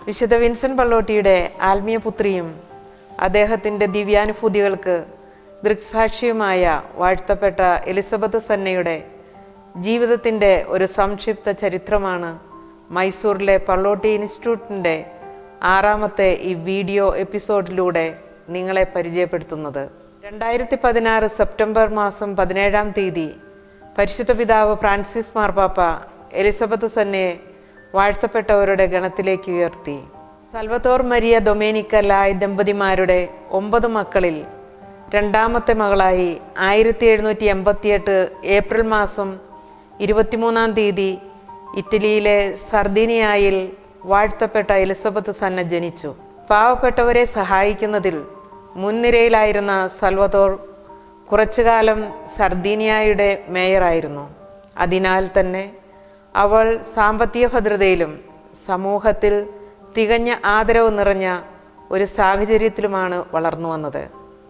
വിശുദ്ധ വിൻസെന്റ് പള്ളോട്ടിയുടെ ആത്മീയ പുത്രിയും അദ്ദേഹത്തിൻ്റെ ദിവ്യാനുഭൂതികൾക്ക് ദൃക്സാക്ഷിയുമായ വാഴ്ത്തപ്പെട്ട എലിസബത്ത് സന്നയുടെ ജീവിതത്തിൻ്റെ ഒരു സംക്ഷിപ്ത ചരിത്രമാണ് മൈസൂറിലെ പള്ളോട്ടി ഇൻസ്റ്റിറ്റ്യൂട്ടിൻ്റെ ആറാമത്തെ ഈ വീഡിയോ എപ്പിസോഡിലൂടെ നിങ്ങളെ പരിചയപ്പെടുത്തുന്നത് രണ്ടായിരത്തി പതിനാറ് സെപ്റ്റംബർ മാസം പതിനേഴാം തീയതി പരിശുദ്ധ പിതാവ് ഫ്രാൻസിസ് മാർപ്പാപ്പ എലിസബത്ത് സന്നയെ വാഴ്ത്തപ്പെട്ടവരുടെ ഗണത്തിലേക്ക് ഉയർത്തി സൽവത്തോർ മരിയ ഡൊമേനിക്ക ലായ് ദമ്പതിമാരുടെ ഒമ്പത് മക്കളിൽ രണ്ടാമത്തെ മകളായി ആയിരത്തി എഴുന്നൂറ്റി എൺപത്തിയെട്ട് ഏപ്രിൽ മാസം ഇരുപത്തിമൂന്നാം തീയതി ഇറ്റലിയിലെ സർദീനിയായിൽ വാഴ്ത്തപ്പെട്ട എലിസബത്ത് സന്ന ജനിച്ചു പാവപ്പെട്ടവരെ സഹായിക്കുന്നതിൽ മുൻനിരയിലായിരുന്ന സൽവത്തോർ കുറച്ചുകാലം സർദീനിയായുടെ മേയറായിരുന്നു അതിനാൽ തന്നെ അവൾ സാമ്പത്തിക ഭദ്രതയിലും സമൂഹത്തിൽ തികഞ്ഞ ആദരവ് നിറഞ്ഞ ഒരു സാഹചര്യത്തിലുമാണ് വളർന്നു വന്നത്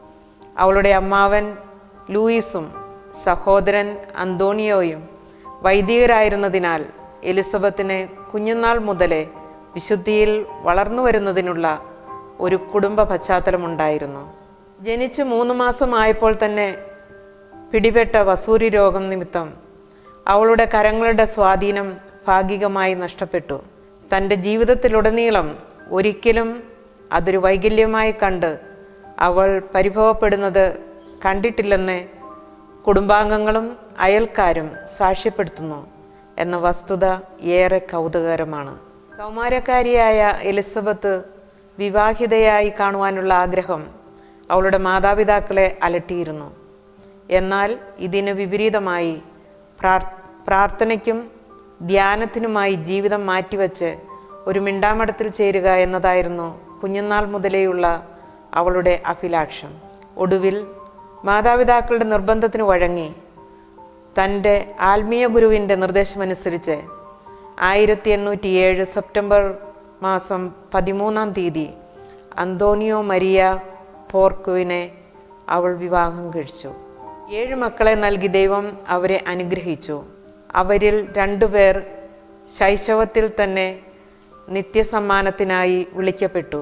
അവളുടെ അമ്മാവൻ ലൂയിസും സഹോദരൻ അന്തോണിയോയും വൈദികരായിരുന്നതിനാൽ എലിസബത്തിന് കുഞ്ഞുനാൾ മുതലേ വിശുദ്ധിയിൽ വളർന്നു വരുന്നതിനുള്ള ഒരു കുടുംബ പശ്ചാത്തലമുണ്ടായിരുന്നു ജനിച്ച് മൂന്ന് മാസമായപ്പോൾ തന്നെ പിടിപെട്ട വസൂരി രോഗം നിമിത്തം അവളുടെ കരങ്ങളുടെ സ്വാധീനം ഭാഗികമായി നഷ്ടപ്പെട്ടു തൻ്റെ ജീവിതത്തിലുടനീളം ഒരിക്കലും അതൊരു വൈകല്യമായി കണ്ട് അവൾ പരിഭവപ്പെടുന്നത് കണ്ടിട്ടില്ലെന്ന് കുടുംബാംഗങ്ങളും അയൽക്കാരും സാക്ഷ്യപ്പെടുത്തുന്നു എന്ന വസ്തുത ഏറെ കൗതുകകരമാണ് കൗമാരക്കാരിയായ എലിസബത്ത് വിവാഹിതയായി കാണുവാനുള്ള ആഗ്രഹം അവളുടെ മാതാപിതാക്കളെ അലട്ടിയിരുന്നു എന്നാൽ ഇതിന് വിപരീതമായി പ്രാർ പ്രാർത്ഥനയ്ക്കും ധ്യാനത്തിനുമായി ജീവിതം മാറ്റിവെച്ച് ഒരു മിണ്ടാമടത്തിൽ ചേരുക എന്നതായിരുന്നു കുഞ്ഞുനാൾ മുതലേയുള്ള അവളുടെ അഭിലാഷം ഒടുവിൽ മാതാപിതാക്കളുടെ നിർബന്ധത്തിന് വഴങ്ങി തൻ്റെ ആത്മീയ ഗുരുവിൻ്റെ നിർദ്ദേശമനുസരിച്ച് ആയിരത്തി എണ്ണൂറ്റി ഏഴ് സെപ്റ്റംബർ മാസം പതിമൂന്നാം തീയതി അന്തോണിയോ മരിയ പോർക്കുവിനെ അവൾ വിവാഹം കഴിച്ചു ഏഴ് മക്കളെ നൽകി ദൈവം അവരെ അനുഗ്രഹിച്ചു അവരിൽ രണ്ടുപേർ ശൈശവത്തിൽ തന്നെ നിത്യസമ്മാനത്തിനായി വിളിക്കപ്പെട്ടു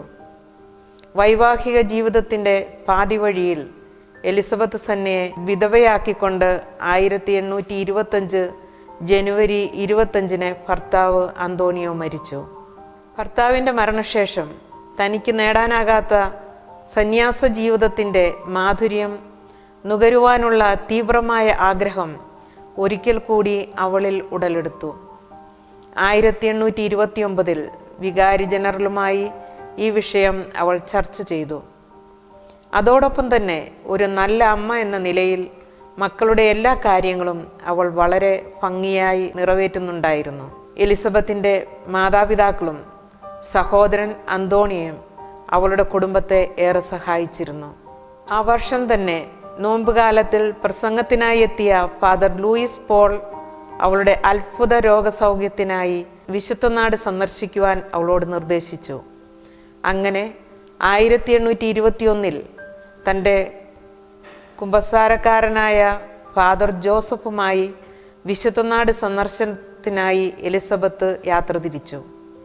വൈവാഹിക ജീവിതത്തിൻ്റെ പാതിവഴിയിൽ എലിസബത്ത് സന്നയെ വിധവയാക്കിക്കൊണ്ട് ആയിരത്തി എണ്ണൂറ്റി ഇരുപത്തഞ്ച് ജനുവരി ഇരുപത്തഞ്ചിന് ഭർത്താവ് അന്തോണിയോ മരിച്ചു ഭർത്താവിൻ്റെ മരണശേഷം തനിക്ക് നേടാനാകാത്ത സന്യാസ ജീവിതത്തിൻ്റെ മാധുര്യം നുകരുവാനുള്ള തീവ്രമായ ആഗ്രഹം ഒരിക്കൽ കൂടി അവളിൽ ഉടലെടുത്തു ആയിരത്തി എണ്ണൂറ്റി ഇരുപത്തി ഒമ്പതിൽ വികാരി ജനറലുമായി ഈ വിഷയം അവൾ ചർച്ച ചെയ്തു അതോടൊപ്പം തന്നെ ഒരു നല്ല അമ്മ എന്ന നിലയിൽ മക്കളുടെ എല്ലാ കാര്യങ്ങളും അവൾ വളരെ ഭംഗിയായി നിറവേറ്റുന്നുണ്ടായിരുന്നു എലിസബത്തിൻ്റെ മാതാപിതാക്കളും സഹോദരൻ അന്തോണിയും അവളുടെ കുടുംബത്തെ ഏറെ സഹായിച്ചിരുന്നു ആ വർഷം തന്നെ നോമ്പുകാലത്തിൽ പ്രസംഗത്തിനായി എത്തിയ ഫാദർ ലൂയിസ് പോൾ അവളുടെ അത്ഭുത രോഗസൗഖ്യത്തിനായി വിശുദ്ധനാട് സന്ദർശിക്കുവാൻ അവളോട് നിർദ്ദേശിച്ചു അങ്ങനെ ആയിരത്തി എണ്ണൂറ്റി ഇരുപത്തിയൊന്നിൽ തൻ്റെ കുമ്പസാരക്കാരനായ ഫാദർ ജോസഫുമായി വിശുദ്ധനാട് സന്ദർശനത്തിനായി എലിസബത്ത് യാത്ര തിരിച്ചു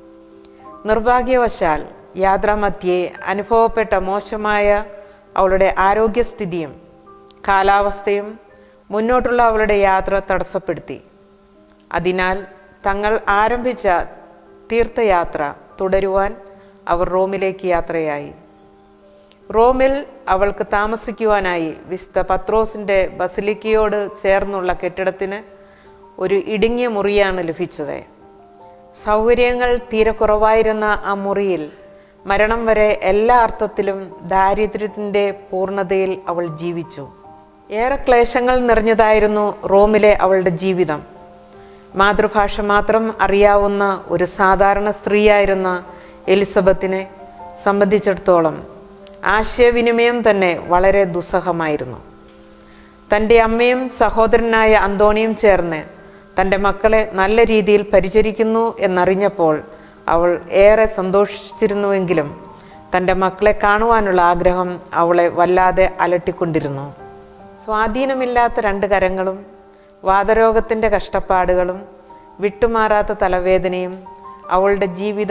നിർഭാഗ്യവശാൽ യാത്രാമധ്യേ അനുഭവപ്പെട്ട മോശമായ അവളുടെ ആരോഗ്യസ്ഥിതിയും കാലാവസ്ഥയും മുന്നോട്ടുള്ള അവളുടെ യാത്ര തടസ്സപ്പെടുത്തി അതിനാൽ തങ്ങൾ ആരംഭിച്ച തീർത്ഥയാത്ര തുടരുവാൻ അവർ റോമിലേക്ക് യാത്രയായി റോമിൽ അവൾക്ക് താമസിക്കുവാനായി വിശുദ്ധ പത്രോസിൻ്റെ ബസിലിക്കയോട് ചേർന്നുള്ള കെട്ടിടത്തിന് ഒരു ഇടുങ്ങിയ മുറിയാണ് ലഭിച്ചത് സൗകര്യങ്ങൾ തീരെ കുറവായിരുന്ന ആ മുറിയിൽ മരണം വരെ എല്ലാ അർത്ഥത്തിലും ദാരിദ്ര്യത്തിൻ്റെ പൂർണ്ണതയിൽ അവൾ ജീവിച്ചു ഏറെ ക്ലേശങ്ങൾ നിറഞ്ഞതായിരുന്നു റോമിലെ അവളുടെ ജീവിതം മാതൃഭാഷ മാത്രം അറിയാവുന്ന ഒരു സാധാരണ സ്ത്രീയായിരുന്ന എലിസബത്തിനെ സംബന്ധിച്ചിടത്തോളം ആശയവിനിമയം തന്നെ വളരെ ദുസ്സഹമായിരുന്നു തൻ്റെ അമ്മയും സഹോദരനായ അന്തോണിയും ചേർന്ന് തൻ്റെ മക്കളെ നല്ല രീതിയിൽ പരിചരിക്കുന്നു എന്നറിഞ്ഞപ്പോൾ അവൾ ഏറെ സന്തോഷിച്ചിരുന്നുവെങ്കിലും തൻ്റെ മക്കളെ കാണുവാനുള്ള ആഗ്രഹം അവളെ വല്ലാതെ അലട്ടിക്കൊണ്ടിരുന്നു സ്വാധീനമില്ലാത്ത രണ്ട് കരങ്ങളും വാതരോഗത്തിൻ്റെ കഷ്ടപ്പാടുകളും വിട്ടുമാറാത്ത തലവേദനയും അവളുടെ ജീവിതം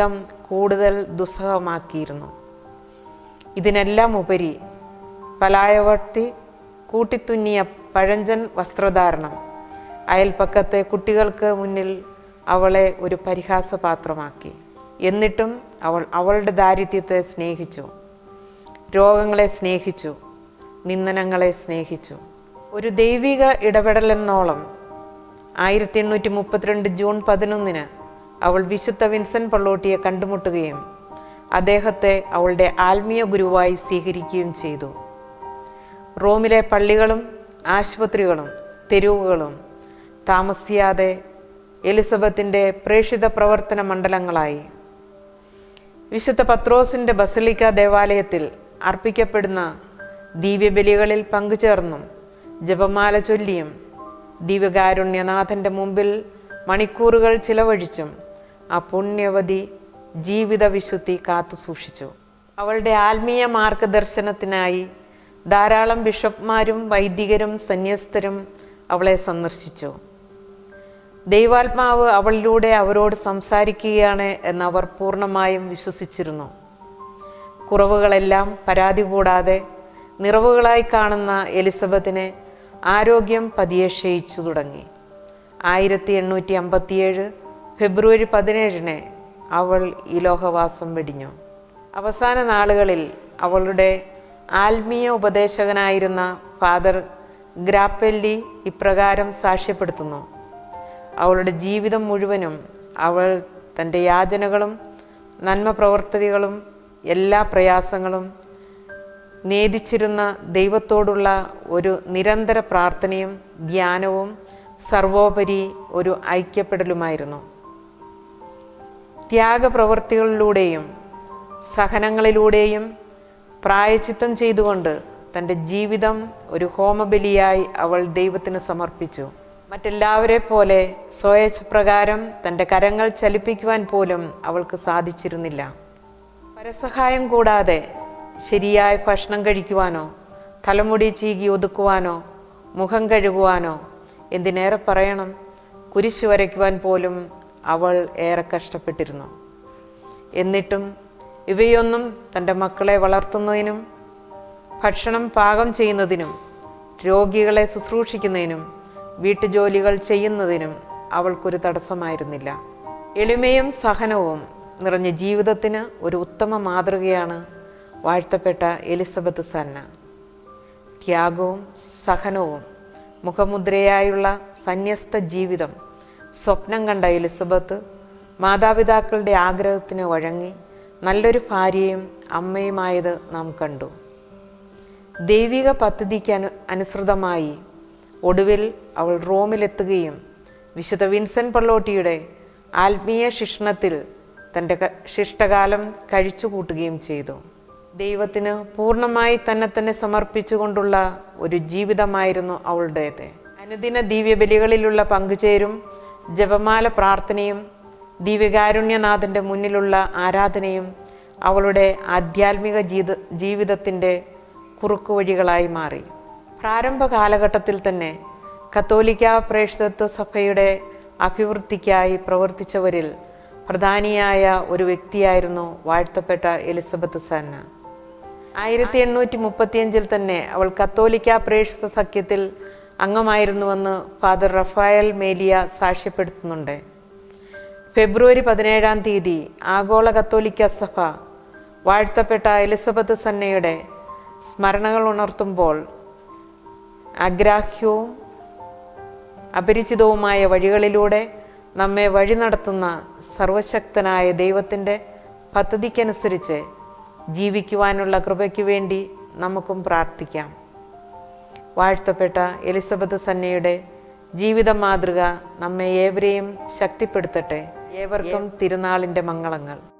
കൂടുതൽ ദുസ്സഹമാക്കിയിരുന്നു ഇതിനെല്ലാം ഉപരി പലായവർത്തി കൂട്ടിത്തുന്നിയ പഴഞ്ചൻ വസ്ത്രധാരണം അയൽപ്പക്കത്തെ കുട്ടികൾക്ക് മുന്നിൽ അവളെ ഒരു പരിഹാസപാത്രമാക്കി എന്നിട്ടും അവൾ അവളുടെ ദാരിദ്ര്യത്തെ സ്നേഹിച്ചു രോഗങ്ങളെ സ്നേഹിച്ചു നിന്ദനങ്ങളെ സ്നേഹിച്ചു ഒരു ദൈവിക ഇടപെടലെന്നോളം ആയിരത്തി എണ്ണൂറ്റി മുപ്പത്തിരണ്ട് ജൂൺ പതിനൊന്നിന് അവൾ വിശുദ്ധ വിൻസൻ പള്ളോട്ടിയെ കണ്ടുമുട്ടുകയും അദ്ദേഹത്തെ അവളുടെ ആത്മീയ ഗുരുവായി സ്വീകരിക്കുകയും ചെയ്തു റോമിലെ പള്ളികളും ആശുപത്രികളും തെരുവുകളും താമസിയാതെ എലിസബത്തിൻ്റെ പ്രേക്ഷിത പ്രവർത്തന മണ്ഡലങ്ങളായി വിശുദ്ധ പത്രോസിൻ്റെ ബസലിക്ക ദേവാലയത്തിൽ അർപ്പിക്കപ്പെടുന്ന ദിവ്യബലികളിൽ പങ്കുചേർന്നും ജപമാല ചൊല്ലിയും ദിവ്യകാരുണ്യനാഥൻ്റെ മുമ്പിൽ മണിക്കൂറുകൾ ചിലവഴിച്ചും ആ പുണ്യവതി ജീവിത വിശുദ്ധി കാത്തു സൂക്ഷിച്ചു അവളുടെ ആത്മീയ മാർഗദർശനത്തിനായി ധാരാളം ബിഷപ്പ്മാരും വൈദികരും സന്യസ്തരും അവളെ സന്ദർശിച്ചു ദൈവാത്മാവ് അവളിലൂടെ അവരോട് സംസാരിക്കുകയാണ് എന്ന് അവർ പൂർണ്ണമായും വിശ്വസിച്ചിരുന്നു കുറവുകളെല്ലാം പരാതി കൂടാതെ നിറവുകളായി കാണുന്ന എലിസബത്തിനെ ആരോഗ്യം പതിയെ ക്ഷയിച്ചു തുടങ്ങി ആയിരത്തി എണ്ണൂറ്റി അമ്പത്തിയേഴ് ഫെബ്രുവരി പതിനേഴിന് അവൾ ഈ ലോകവാസം വെടിഞ്ഞു അവസാന നാളുകളിൽ അവളുടെ ആത്മീയ ഉപദേശകനായിരുന്ന ഫാദർ ഗ്രാപ്പെല്ലി ഇപ്രകാരം സാക്ഷ്യപ്പെടുത്തുന്നു അവളുടെ ജീവിതം മുഴുവനും അവൾ തൻ്റെ യാചനകളും നന്മ പ്രവർത്തതികളും എല്ലാ പ്രയാസങ്ങളും നേദിച്ചിരുന്ന ദൈവത്തോടുള്ള ഒരു നിരന്തര പ്രാർത്ഥനയും ധ്യാനവും സർവോപരി ഒരു ഐക്യപ്പെടലുമായിരുന്നു ത്യാഗപ്രവൃത്തികളിലൂടെയും സഹനങ്ങളിലൂടെയും പ്രായച്ചിത്തം ചെയ്തുകൊണ്ട് തൻ്റെ ജീവിതം ഒരു ഹോമബലിയായി അവൾ ദൈവത്തിന് സമർപ്പിച്ചു മറ്റെല്ലാവരെ പോലെ സ്വയച്ഛപ്രകാരം തൻ്റെ കരങ്ങൾ ചലിപ്പിക്കുവാൻ പോലും അവൾക്ക് സാധിച്ചിരുന്നില്ല പരസഹായം കൂടാതെ ശരിയായ ഭക്ഷണം കഴിക്കുവാനോ തലമുടി ചീകി ഒതുക്കുവാനോ മുഖം കഴുകുവാനോ എന്തിനേറെ പറയണം കുരിശു വരയ്ക്കുവാൻ പോലും അവൾ ഏറെ കഷ്ടപ്പെട്ടിരുന്നു എന്നിട്ടും ഇവയൊന്നും തൻ്റെ മക്കളെ വളർത്തുന്നതിനും ഭക്ഷണം പാകം ചെയ്യുന്നതിനും രോഗികളെ ശുശ്രൂഷിക്കുന്നതിനും വീട്ടുജോലികൾ ചെയ്യുന്നതിനും അവൾക്കൊരു തടസ്സമായിരുന്നില്ല എളിമയും സഹനവും നിറഞ്ഞ ജീവിതത്തിന് ഒരു ഉത്തമ മാതൃകയാണ് വാഴ്ത്തപ്പെട്ട എലിസബത്ത് സന്ന ത്യാഗവും സഹനവും മുഖമുദ്രയായുള്ള സന്യസ്ത ജീവിതം സ്വപ്നം കണ്ട എലിസബത്ത് മാതാപിതാക്കളുടെ ആഗ്രഹത്തിന് വഴങ്ങി നല്ലൊരു ഭാര്യയും അമ്മയുമായത് നാം കണ്ടു ദൈവിക പദ്ധതിക്ക് അനു അനുസൃതമായി ഒടുവിൽ അവൾ റോമിലെത്തുകയും വിശുദ്ധ വിൻസൻ പള്ളോട്ടിയുടെ ആത്മീയ ശിക്ഷണത്തിൽ തൻ്റെ ക- ശിഷ്ടകാലം കഴിച്ചുകൂട്ടുകയും ചെയ്തു ദൈവത്തിന് പൂർണ്ണമായി തന്നെ തന്നെ സമർപ്പിച്ചുകൊണ്ടുള്ള ഒരു ജീവിതമായിരുന്നു അവളുടേത് അനുദിന ദിവ്യബലികളിലുള്ള പങ്കുചേരും ജപമാല പ്രാർത്ഥനയും ദിവ്യകാരുണ്യനാഥൻ്റെ മുന്നിലുള്ള ആരാധനയും അവളുടെ ആധ്യാത്മിക ജീത ജീവിതത്തിൻ്റെ കുറുക്കുവഴികളായി മാറി പ്രാരംഭ കാലഘട്ടത്തിൽ തന്നെ കത്തോലിക്ക പ്രേക്ഷിതത്വ സഭയുടെ അഭിവൃദ്ധിക്കായി പ്രവർത്തിച്ചവരിൽ പ്രധാനിയായ ഒരു വ്യക്തിയായിരുന്നു വാഴ്ത്തപ്പെട്ട എലിസബത്ത് സന്ന ആയിരത്തി എണ്ണൂറ്റി മുപ്പത്തിയഞ്ചിൽ തന്നെ അവൾ കത്തോലിക്ക പ്രേക്ഷിത സഖ്യത്തിൽ അംഗമായിരുന്നുവെന്ന് ഫാദർ റഫായൽ മേലിയ സാക്ഷ്യപ്പെടുത്തുന്നുണ്ട് ഫെബ്രുവരി പതിനേഴാം തീയതി ആഗോള കത്തോലിക്ക സഭ വാഴ്ത്തപ്പെട്ട എലിസബത്ത് സന്നയുടെ സ്മരണകൾ ഉണർത്തുമ്പോൾ അഗ്രാഹ്യവും അപരിചിതവുമായ വഴികളിലൂടെ നമ്മെ വഴി നടത്തുന്ന സർവശക്തനായ ദൈവത്തിൻ്റെ പദ്ധതിക്കനുസരിച്ച് ജീവിക്കുവാനുള്ള കൃപയ്ക്ക് വേണ്ടി നമുക്കും പ്രാർത്ഥിക്കാം വാഴ്ത്തപ്പെട്ട എലിസബത്ത് സന്നയുടെ ജീവിത മാതൃക നമ്മെ ഏവരെയും ശക്തിപ്പെടുത്തട്ടെ ഏവർക്കും തിരുനാളിൻ്റെ മംഗളങ്ങൾ